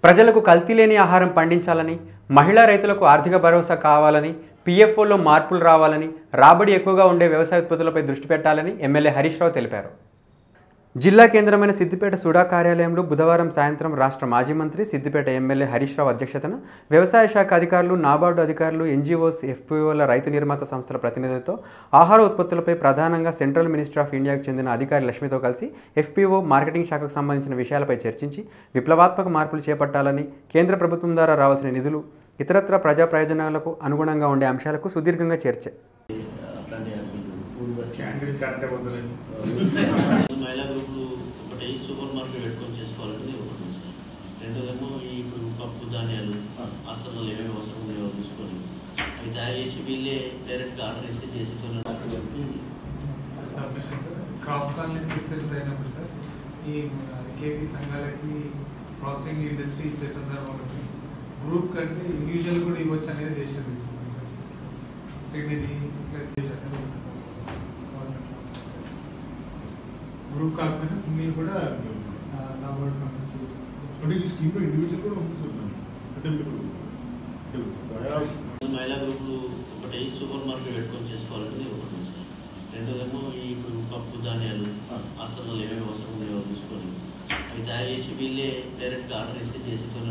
ప్రజలకు కల్తీ లేని ఆహారం పండించాలని మహిళా రైతులకు ఆర్థిక భరోసా కావాలని పీఎఫ్ఓలో మార్పులు రావాలని రాబడి ఎక్కువగా ఉండే వ్యవసాయ ఉత్పత్తులపై దృష్టి పెట్టాలని ఎమ్మెల్యే హరీష్ రావు తెలిపారు జిల్లా కేంద్రమైన సిద్దిపేట సుడా కార్యాలయంలో బుధవారం సాయంత్రం రాష్ట్ర మాజీ మంత్రి సిద్దిపేట ఎమ్మెల్యే హరీష్ రావు అధ్యక్షతన వ్యవసాయ శాఖ అధికారులు నాబార్డు అధికారులు ఎన్జీఓస్ ఎఫ్పిఓల రైతు నిర్మాత సంస్థల ప్రతినిధులతో ఆహార ఉత్పత్తులపై ప్రధానంగా సెంట్రల్ మినిస్టర్ ఆఫ్ ఇండియాకు చెందిన అధికారి లక్ష్మితో కలిసి ఎఫ్పిఓ మార్కెటింగ్ శాఖకు సంబంధించిన విషయాలపై చర్చించి విప్లవాత్మక మార్పులు చేపట్టాలని కేంద్ర ప్రభుత్వం ద్వారా రావాల్సిన నిధులు ఇతరత్ర ప్రజా ప్రయోజనాలకు అనుగుణంగా ఉండే అంశాలకు సుదీర్ఘంగా చేర్చాయి అట్లాంటి పూర్వ క్యాండిల్ కరెంటే వద్దలేదు మహిళా గ్రూపులు ఒకటి సూపర్ మార్కెట్ పెట్టుకొని చేసుకోవాలని ఒకటి ఉంది సార్ రెండోదేమో ఈ ఇప్పుడు పప్పు ధాన్యాలు హాస్టల్లో ఏమేమి అవసరం ఉన్నాయో చూసుకొని అవి తయారు చేసి వీళ్ళే డైరెక్ట్గా ఆర్డర్ ఇస్తే చేసి sufficient sir crop colonies discuss అయినప్పుడు సార్ ఈ కేపీ సంఘాలకి ప్రాసెసింగ్ ఇండస్ట్రీ ఇచ్చే సందర్భంలో సార్ గ్రూప్ కంటే ఇండివిజువల్ కూడా ఇవ్వచ్చు అనేది దేశం తీసుకున్నాం సార్ శ్రీనిధి ప్లస్ గ్రూప్ కాకపోయినా సింగిల్ కూడా నా వర్డ్ ఫండ్ నుంచి అంటే ఈ స్కీమ్ లో ఇండివిజువల్ కూడా పంపిస్తున్నాను అంటే మీరు దయా- మహిళా గ్రూపులు ఒకటి సూపర్ మార్కెట్ పెట్టుకొని చేసుకోవాలని ఒకటి ఉంది సార్ రెండోదేమో ఈ ఇప్పుడు పప్పు ధాన్యాలు హాస్టల్లో ఏమేమి అవసరం ఉన్నాయో చూసుకొని అవి తయారు చేసి వీళ్ళే డైరెక్ట్గా ఆర్డర్ ఇస్తే చేసి